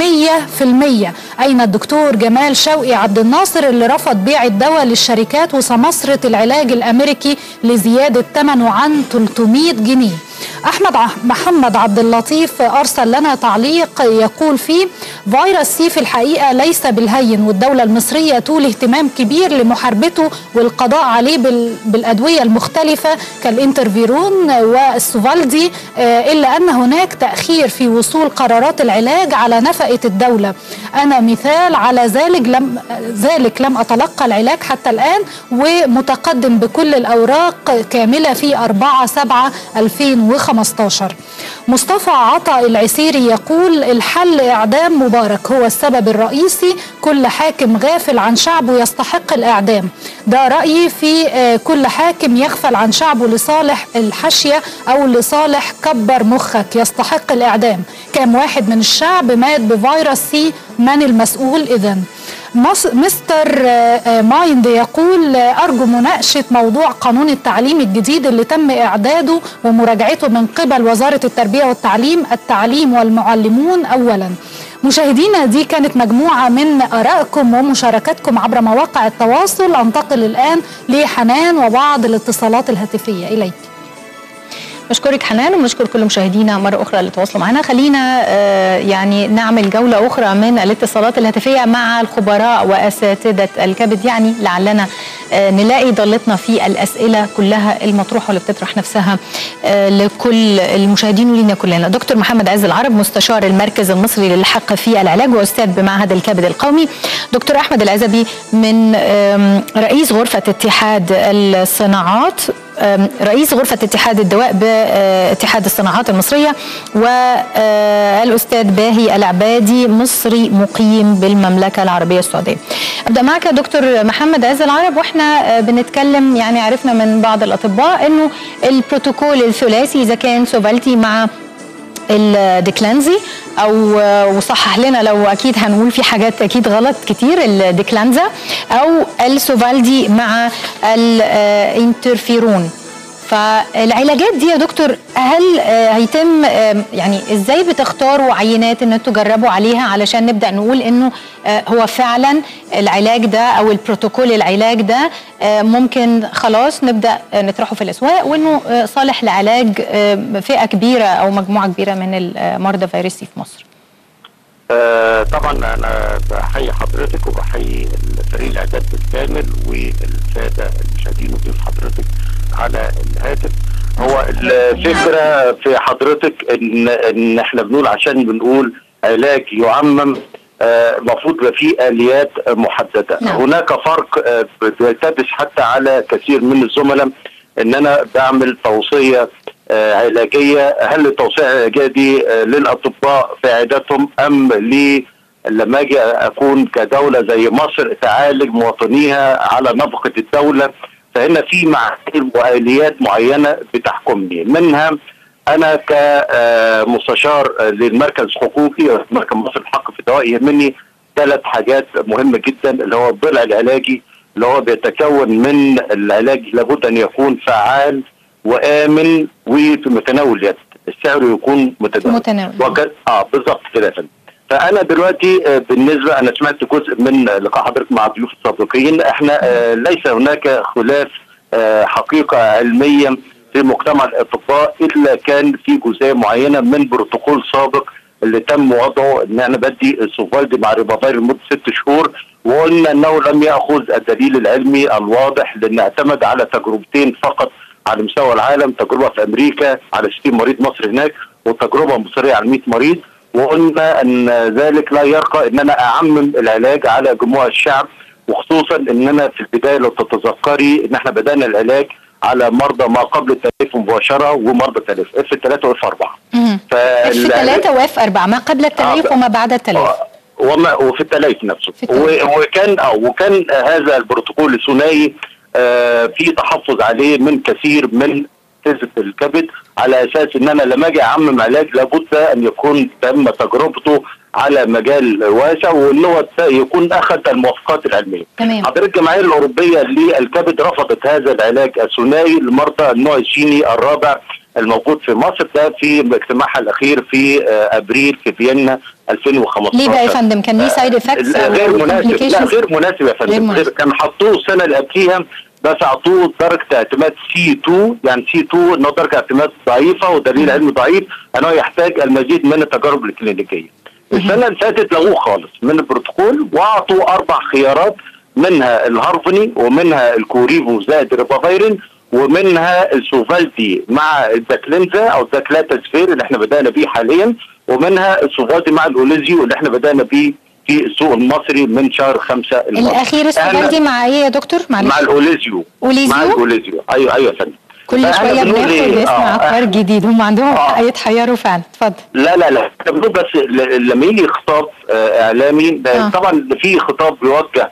100% أين الدكتور جمال شوقي عبد الناصر اللي رفض بيع الدواء للشركات وسمسرة العلاج الأمريكي لزيادة ثمنه عن 300 جنيه احمد ع- محمد عبد اللطيف ارسل لنا تعليق يقول فيه فيروس سي في الحقيقه ليس بالهين والدوله المصريه تولي اهتمام كبير لمحاربته والقضاء عليه بال- بالادويه المختلفه كالانترفيرون والسوفالدي آه، الا ان هناك تاخير في وصول قرارات العلاج على نفقه الدوله انا مثال على ذلك لم ذلك لم اتلقى العلاج حتى الان ومتقدم بكل الاوراق كامله في 4 7 2015 2015 مصطفى عطا العسيري يقول الحل إعدام مبارك هو السبب الرئيسي كل حاكم غافل عن شعبه يستحق الإعدام ده رأيي في آه، كل حاكم يغفل عن شعبه لصالح الحشية أو لصالح كبر مخك يستحق الإعدام كام واحد من الشعب مات بفيروس سي من المسؤول إذن مص- مستر آه، آه، مايند يقول آه، أرجو مناقشة موضوع قانون التعليم الجديد اللي تم إعداده ومراجعته من قبل وزارة التربية والتعليم التعليم والمعلمون أولا مشاهدينا دي كانت مجموعة من آرائكم ومشاركاتكم عبر مواقع التواصل أنتقل الآن لحنان وبعض الاتصالات الهاتفية إليك بشكرك حنان وبنشكر كل مشاهدينا مرة أخرى اللي تواصلوا معنا خلينا آه، يعني نعمل جولة أخرى من الاتصالات الهاتفية مع الخبراء وأساتذة الكبد يعني لعلنا آه، نلاقي ضالتنا في الأسئلة كلها المطروحة واللي بتطرح نفسها آه، لكل المشاهدين ولينا كلنا دكتور محمد عز العرب مستشار المركز المصري للحق في العلاج وأستاذ بمعهد الكبد القومي دكتور أحمد العزبي من آم، رئيس غرفة اتحاد الصناعات آم، رئيس غرفة اتحاد الدواء باتحاد الصناعات المصرية والأستاذ باهي العبادي مصري مقيم بالمملكة العربية السعودية أبدأ معك يا دكتور محمد عز العرب وإحنا آه، بنتكلم يعني عرفنا من بعض الأطباء أنه البروتوكول الثلاثي إذا كان سوفالتي مع الديكلانزي او وصحح لنا لو اكيد هنقول في حاجات اكيد غلط كتير الديكلانزا او السوفالدي مع الانترفيرون فالعلاجات دي يا دكتور هل آه، هيتم آه، يعني ازاي بتختاروا عينات ان انتوا تجربوا عليها علشان نبدا نقول انه آه، هو فعلا العلاج ده او البروتوكول العلاج ده آه، ممكن خلاص نبدا آه، نطرحه في الاسواق وانه آه، صالح لعلاج آه، فئه كبيره او مجموعه كبيره من المرضى فيروسي في مصر آه طبعا انا بحيي حضرتك وبحيي فريق الاعداد بالكامل والساده المشاهدين وضيوف حضرتك على الهاتف هو الفكره في حضرتك ان ان احنا بنقول عشان بنقول علاج يعمم آه، المفروض يبقى فيه اليات محدده نعم. هناك فرق آه، بيلتبس حتى على كثير من الزملاء ان انا بعمل توصيه آه، علاجيه هل التوصيه العلاجيه دي آه، للاطباء في عياداتهم ام لي لما اجي اكون كدوله زي مصر تعالج مواطنيها على نفقه الدوله فهنا في معايير واليات معينه بتحكمني منها انا كمستشار للمركز الحقوقي مركز مصر الحق في الدواء يهمني ثلاث حاجات مهمه جدا اللي هو الضلع العلاجي اللي هو بيتكون من العلاج لابد ان يكون فعال وامن وفي متناول اليد السعر يكون متناول متناول. وكان اه بالظبط كده يا فندم فانا دلوقتي آه، بالنسبه انا سمعت جزء من لقاء حضرتك مع الضيوف السابقين احنا آه، ليس هناك خلاف آه، حقيقه علميه في مجتمع الاطباء الا كان في جزئيه معينه من بروتوكول سابق اللي تم وضعه ان انا بدي السوفالدي مع ريبافير لمده ست شهور وقلنا انه لم ياخذ الدليل العلمي الواضح لان اعتمد على تجربتين فقط على مستوى العالم تجربه في امريكا على 60 مريض مصري هناك وتجربه مصريه على 100 مريض وقلنا ان ذلك لا يرقى ان انا اعمم العلاج على جموع الشعب وخصوصا ان انا في البدايه لو تتذكري ان احنا بدانا العلاج على مرضى ما قبل التلف مباشره ومرضى التلف اف 3 واف 4 اف 3 واف 4 ما قبل التليف وما بعد التليف وما وفي التليف نفسه و- وكان اه وكان هذا البروتوكول الثنائي آه في تحفظ عليه من كثير من اجهزه الكبد على اساس ان انا لما اجي اعمم علاج لابد ان يكون تم تجربته على مجال واسع وان هو يكون اخذ الموافقات العلميه. تمام حضرتك الجمعيه الاوروبيه للكبد رفضت هذا العلاج الثنائي لمرضى النوع الصيني الرابع الموجود في مصر ده في اجتماعها الاخير في آه، ابريل في فيينا 2015 ليه بقى يا فندم كان ليه سايد افكتس لا غير مناسب لا غير مناسب يا غير فندم مناسب. غير كان حطوه السنه اللي قبليها بس اعطوه درجه اعتماد سي 2 يعني سي 2 انه درجه اعتماد ضعيفه ودليل علمي ضعيف انه يحتاج المزيد من التجارب الكلينيكيه. السنه اللي فاتت لغوه خالص من البروتوكول واعطوا اربع خيارات منها الهارفني ومنها الكوريفو زائد الريبافيرين ومنها السوفالدي مع الداكلينزا او الداكلاتاسفير اللي احنا بدانا بيه حاليا ومنها السوفالدي مع الاوليزيو اللي احنا بدانا بيه في السوق المصري من شهر خمسة الماضي. الاخير إحنا- السؤال دي مع ايه يا دكتور معلش مع الاوليزيو أوليزيو؟ مع الاوليزيو ايوه ايوه يا فندم كل فإحنا شويه بنقول بناخد إيه؟ نسمع آه، اخبار جديد هم عندهم حق يتحيروا فعلا اتفضل لا لا لا احنا بنقول بس ل- لما يجي خطاب آه، اعلامي آه. آه. طبعا في خطاب بيوجه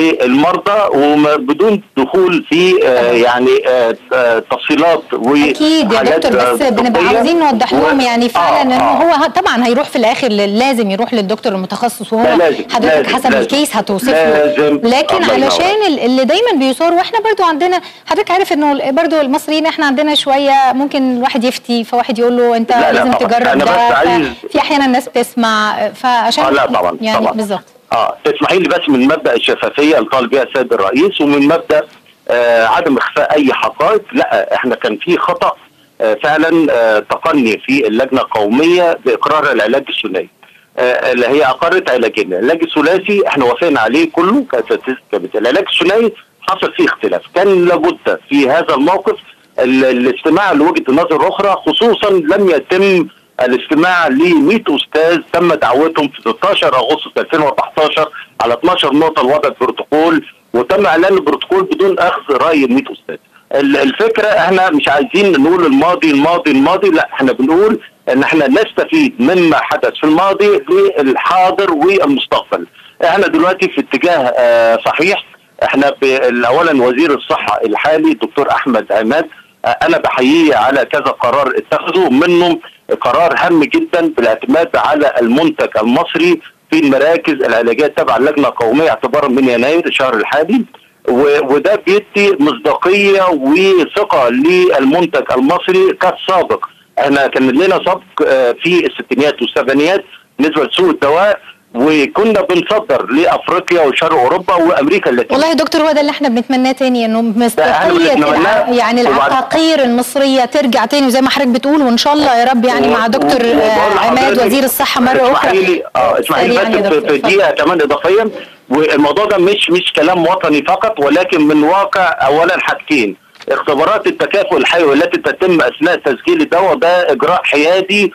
للمرضى وبدون دخول في آه، يعني آه، آه، تفصيلات اكيد يا وحاجات دكتور بس آه، بنبقى طبية. عاوزين نوضح لهم يعني فعلا آه، انه آه. هو ه- طبعا هيروح في الاخر ل- لازم يروح للدكتور المتخصص وهو لا، لازم، حضرتك لازم، حسب لازم. الكيس هتوصف له لازم. لكن الله ينور. علشان ال- اللي دايما بيصار واحنا برضو عندنا حضرتك عارف انه ال- برضو المصريين احنا عندنا شويه ممكن الواحد يفتي فواحد يقول له انت لا، لا، لازم طبعاً. تجرب أنا ده بس عايز- ف- في احيانا الناس بتسمع فعشان آه، لا، طبعاً، يعني طبعاً. بالظبط اه تسمحي لي بس من مبدا الشفافيه اللي طالب بها السيد الرئيس ومن مبدا آه عدم اخفاء اي حقائق لا احنا كان في خطا آه فعلا آه تقني في اللجنه القوميه باقرار العلاج الثنائي آه اللي هي اقرت علاجين العلاج الثلاثي احنا وافقنا عليه كله كتثبت العلاج الثنائي حصل فيه اختلاف كان لابد في هذا الموقف ال- الاستماع لوجهه النظر اخرى خصوصا لم يتم الاستماع ل 100 استاذ تم دعوتهم في 16 اغسطس 2014 على 12 نقطه لوضع البروتوكول وتم اعلان البروتوكول بدون اخذ راي ال 100 استاذ. ال- الفكره احنا مش عايزين نقول الماضي الماضي الماضي لا احنا بنقول ان احنا نستفيد مما حدث في الماضي للحاضر والمستقبل. احنا دلوقتي في اتجاه آه، صحيح احنا ب- اولا وزير الصحه الحالي الدكتور احمد عماد آه، انا بحييه على كذا قرار اتخذه منهم قرار هام جدا بالاعتماد على المنتج المصري في المراكز العلاجيه تبع اللجنه القوميه اعتبارا من يناير الشهر الحالي و- وده بيدي مصداقيه وثقه للمنتج المصري كالسابق احنا كان لنا سبق آه، في الستينيات والسبعينيات بالنسبه لسوق الدواء وكنا بنصدر لافريقيا وشرق اوروبا وامريكا اللاتينيه والله يا دكتور هو ده اللي احنا بنتمناه تاني انه مصداقيه بنتمناه. الع- يعني وبعد- العقاقير المصريه ترجع تاني وزي ما حضرتك بتقول وان شاء الله يا رب يعني مع دكتور وبقول آه، عماد لحضرتك- وزير الصحه مره اسمحي اخرى لي اه اسمحي لي سريعاً يا بس دكتور، في- في اتفضل. دقيقه كمان اضافيا والموضوع ده مش مش كلام وطني فقط ولكن من واقع اولا حاجتين اختبارات التكافؤ الحيوي التي تتم اثناء تسجيل الدواء ده اجراء حيادي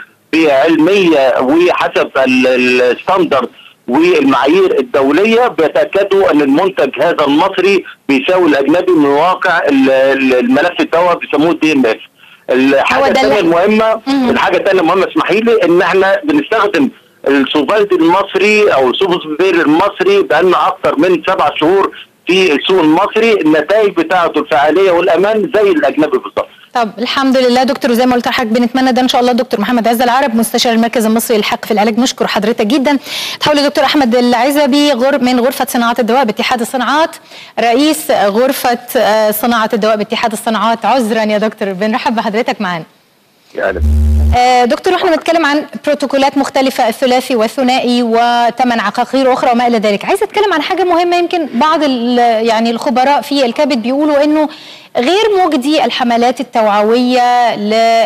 بعلميه وحسب ال- الستاندرد والمعايير الدوليه بيتاكدوا ان المنتج هذا المصري بيساوي الاجنبي من واقع ال- ال- الملف الدواء بيسموه الدي ام اف الحاجه ده الثانيه اللي- المهمه الحاجه الثانيه المهمه اسمحي لي ان احنا بنستخدم السوفالدي المصري او السوفوسفير المصري بقالنا اكثر من سبع شهور في السوق المصري النتائج بتاعته الفعاليه والامان زي الاجنبي بالظبط طب الحمد لله دكتور وزي ما قلت لحضرتك بنتمنى ده ان شاء الله دكتور محمد عز العرب مستشار المركز المصري للحق في العلاج نشكر حضرتك جدا تحول دكتور احمد العزبي غر من غرفه صناعه الدواء باتحاد الصناعات رئيس غرفه آه، صناعه الدواء باتحاد الصناعات عذرا يا دكتور بنرحب بحضرتك معانا يعني آه، دكتور احنا بنتكلم عن بروتوكولات مختلفة الثلاثي والثنائي وثمان عقاقير أخرى وما إلى ذلك عايزة أتكلم عن حاجة مهمة يمكن بعض ال- يعني الخبراء في الكبد بيقولوا إنه غير مجدي الحملات التوعوية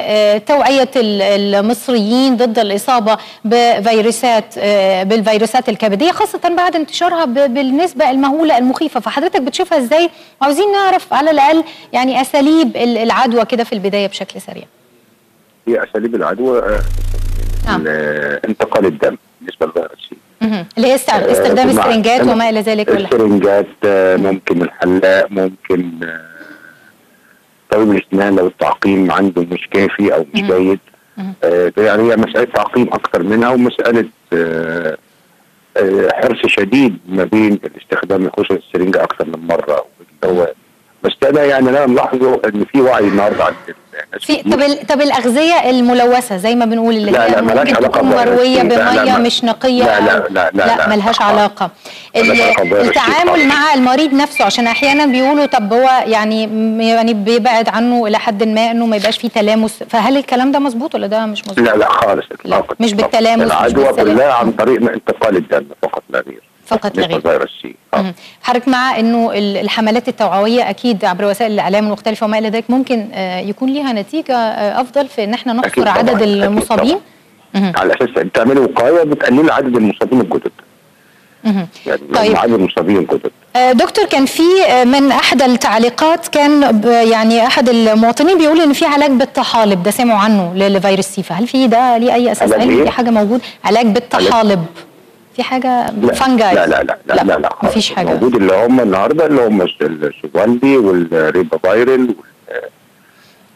لتوعية ال- المصريين ضد الإصابة بفيروسات آه، بالفيروسات الكبدية خاصة بعد انتشارها ب- بالنسبة المهولة المخيفة فحضرتك بتشوفها إزاي وعاوزين نعرف على الأقل يعني أساليب ال- العدوى كده في البداية بشكل سريع هي اساليب العدوى آه، ال- انتقال الدم بالنسبه للفيروس مهم. اللي هي است- استخدام آه، بمعنى- السرنجات وما الى ذلك ولا السرنجات آه، ممكن الحلاق ممكن آه، طبيب الاسنان لو التعقيم عنده مش كافي او مش جيد آه، ده يعني هي مساله تعقيم اكتر منها ومساله آه، آه، حرص شديد ما بين الاستخدام خصوصا السرنجه اكثر من مره والدواء بس انا يعني انا ملاحظه ان في وعي النهارده عند الناس في طب ال- طب الاغذيه الملوثه زي ما بنقول اللي لا، هي لا، ملهاش ممكن علاقة تكون بفيروس مرويه سي. لا، لا، بميه ما- مش نقيه لا، لا، أو- لا، لا، لا لا. ملهاش آه. علاقه ملهاش ال- علاقة بفيروس سي التعامل خالص. مع المريض نفسه عشان احيانا بيقولوا طب هو يعني م- يعني بيبعد عنه الى حد ما انه ما يبقاش فيه تلامس فهل الكلام ده مظبوط ولا ده مش مظبوط لا لا خالص اطلاقا مش بالتلامس مش العدوى بالسلام. كلها عن طريق انتقال الدم فقط لا غير فقط لا غير بالنسبة لفيروس سي مهم. حضرتك مع انه ال- الحملات التوعويه اكيد عبر وسائل الاعلام المختلفه وما الى ذلك ممكن آه، يكون ليها نتيجه آه، افضل في ان احنا أكيد نحصر طبعاً، عدد أكيد المصابين مهم. على اساس ان تعملي وقايه بتقللي عدد المصابين الجدد مهم. يعني طيب. طيب. عدد المصابين الجدد آه، دكتور كان في آه، من احدى التعليقات كان ب- يعني احد المواطنين بيقول ان في علاج بالطحالب ده سمعوا عنه ل- لفيروس سيفا هل في ده ليه اي اساس علاج علمي إيه؟ في حاجه موجود علاج بالطحالب في حاجه لا فانجاي لا لا لا لا لا, لا, لا خالص. مفيش حاجه موجود اللي هم النهارده اللي هم السوفالدي والريبا فايرل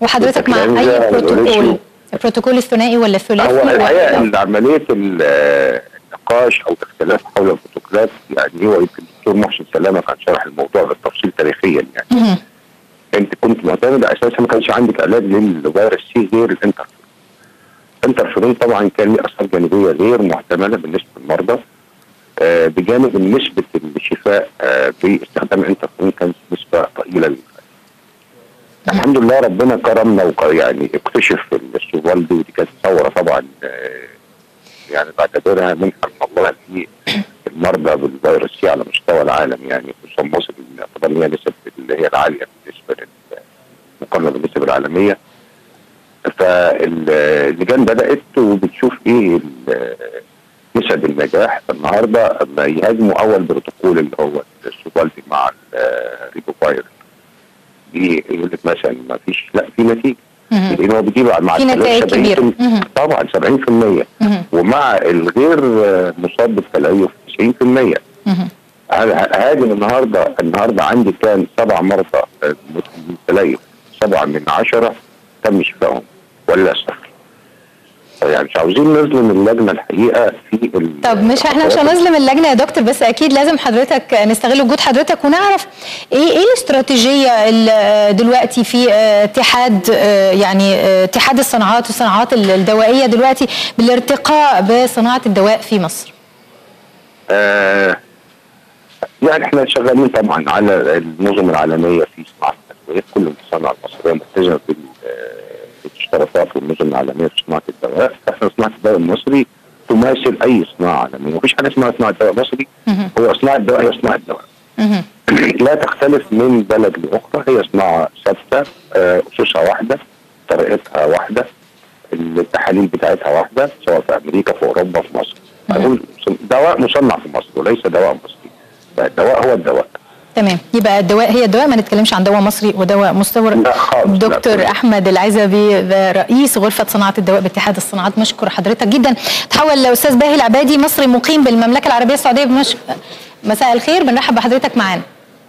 وحضرتك مع الإنفلونزا اي بروتوكول والريشيو. البروتوكول الثنائي ولا الثلاثي هو الحقيقه ولا ان عمليه ال- آه، النقاش او الاختلاف حول البروتوكولات يعني هو يمكن الدكتور محسن سلامه كان شرح الموضوع بالتفصيل تاريخيا يعني مهم. انت كنت معتمد اساسا ما كانش عندك علاج للفيروس سي غير الانترفيرون. الانترفيرون طبعا كان له اثار جانبيه غير محتمله بالنسبه للمرضى آه، بجانب ان نسبه الشفاء آه، باستخدام الانترفيرون كانت نسبه ضئيله للغاية. الحمد لله ربنا كرمنا وك- يعني اكتشف السوفالدي ودي كانت ثوره طبعا آه، يعني بعتبرها منحه من الله في المرضى بالفيروس سي على مستوى العالم يعني خصوصا مصر اللي طبعا هي نسب اللي هي العاليه بالنسبه لل- مقارنه بالنسب العالميه فاللجان بدات وبتشوف ايه ال- نسب النجاح النهارده اما يهاجموا اول بروتوكول اللي هو السوفالدي مع الريبو فايروس دي يقول لك مثلا ما فيش لا في نتيجه مهم. لان هو بيجيب مع في نتائج 70 كبيرة. مهم. طبعا 70% مهم. ومع الغير آه، مصاب بالتليف 90% مهم. ه- هاجم النهارده النهارده عندي كان سبع مرضى آه، من التليف سبعه من عشره تم شفائهم ولا صفر يعني مش عاوزين نظلم اللجنه الحقيقه في ال- طب مش احنا مش هنظلم اللجنه يا دكتور بس اكيد لازم حضرتك نستغل وجود حضرتك ونعرف ايه ايه الاستراتيجيه اللي دلوقتي في اه، اتحاد اه، يعني اه، اتحاد الصناعات والصناعات الدوائيه دلوقتي بالارتقاء بصناعه الدواء في مصر آه يعني احنا شغالين طبعا على النظم العالميه في صناعه الادويه كل المصانع المصريه ملتزمه بال- آه، بالاشتراطات والنظم العالميه في صناعه الدواء احنا صناعه الدواء المصري تماثل اي صناعه عالميه مفيش حاجه اسمها صناعه دواء مصري هو صناعه دواء هي صناعه دواء مهم. لا تختلف من بلد لاخرى هي صناعه ثابته آه، اسسها واحده طريقتها واحده التحاليل بتاعتها واحده سواء في امريكا في اوروبا في مصر أقول دواء مصنع في مصر وليس دواء مصري فالدواء هو الدواء تمام يبقى الدواء هي الدواء ما نتكلمش عن دواء مصري ودواء مستورد لا خالص لا دكتور خالص. احمد العزبي رئيس غرفه صناعه الدواء باتحاد الصناعات بنشكر حضرتك جدا تحول لاستاذ باهي العبادي مصري مقيم بالمملكه العربيه السعوديه بمش... مساء الخير بنرحب بحضرتك معانا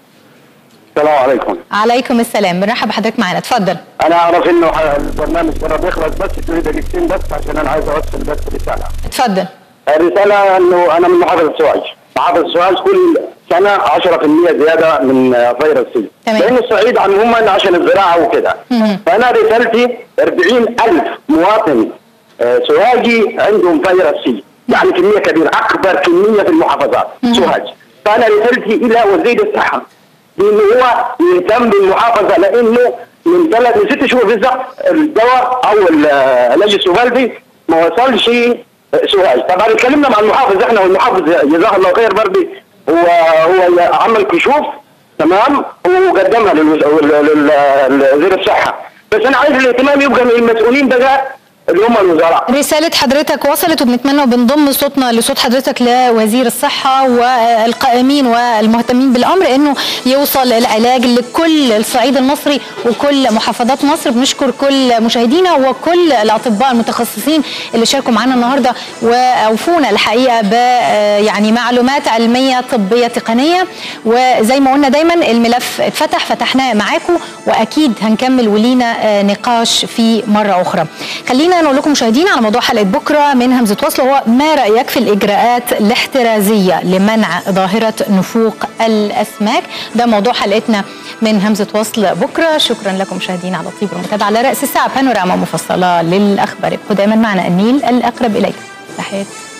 السلام عليكم عليكم السلام بنرحب بحضرتك معانا اتفضل انا اعرف انه ح- البرنامج قرب يخلص بس تريد دقيقتين بس عشان انا عايز اوصل بس رساله اتفضل الرساله انه انا من محافظه سوهاج محافظه سوهاج كل سنه 10% زياده من آه، فيروس سي تمام. لان الصعيد عموما عشان الزراعه وكده مهم. فانا رسالتي 40000 مواطن آه، سوهاجي عندهم فيروس سي يعني كميه كبيره اكبر كميه في المحافظات سوهاج فانا رسالتي الى وزير الصحه بانه هو يهتم بالمحافظه لانه من ثلاث من ست شهور بالظبط الدواء او ال- العلاج السوفالدي ما وصلش سوهاج طبعا اتكلمنا مع المحافظ احنا والمحافظ جزاه الله خير برضه هو هو عمل كشوف تمام وقدمها للوز- لل- لل- لوزير الصحه بس انا عايز الاهتمام يبقى من المسؤولين بقى اللي هم الوزراء رسالة حضرتك وصلت وبنتمنى وبنضم صوتنا لصوت حضرتك لوزير الصحة والقائمين والمهتمين بالأمر إنه يوصل العلاج لكل الصعيد المصري وكل محافظات مصر بنشكر كل مشاهدينا وكل الأطباء المتخصصين اللي شاركوا معنا النهاردة وأوفونا الحقيقة ب يعني معلومات علمية طبية تقنية وزي ما قلنا دايما الملف اتفتح فتحناه معاكم وأكيد هنكمل ولينا آه، نقاش في مرة أخرى خلينا نقول لكم مشاهدينا على موضوع حلقة بكرة من همزة وصل هو ما رأيك في الإجراءات الاحترازية لمنع ظاهرة نفوق الأسماك ده موضوع حلقتنا من همزة وصل بكرة شكرا لكم مشاهدينا على طيب المتابعة على رأس الساعة بانوراما مفصلة للأخبار ابقوا دائما معنا النيل الأقرب إليك تحياتي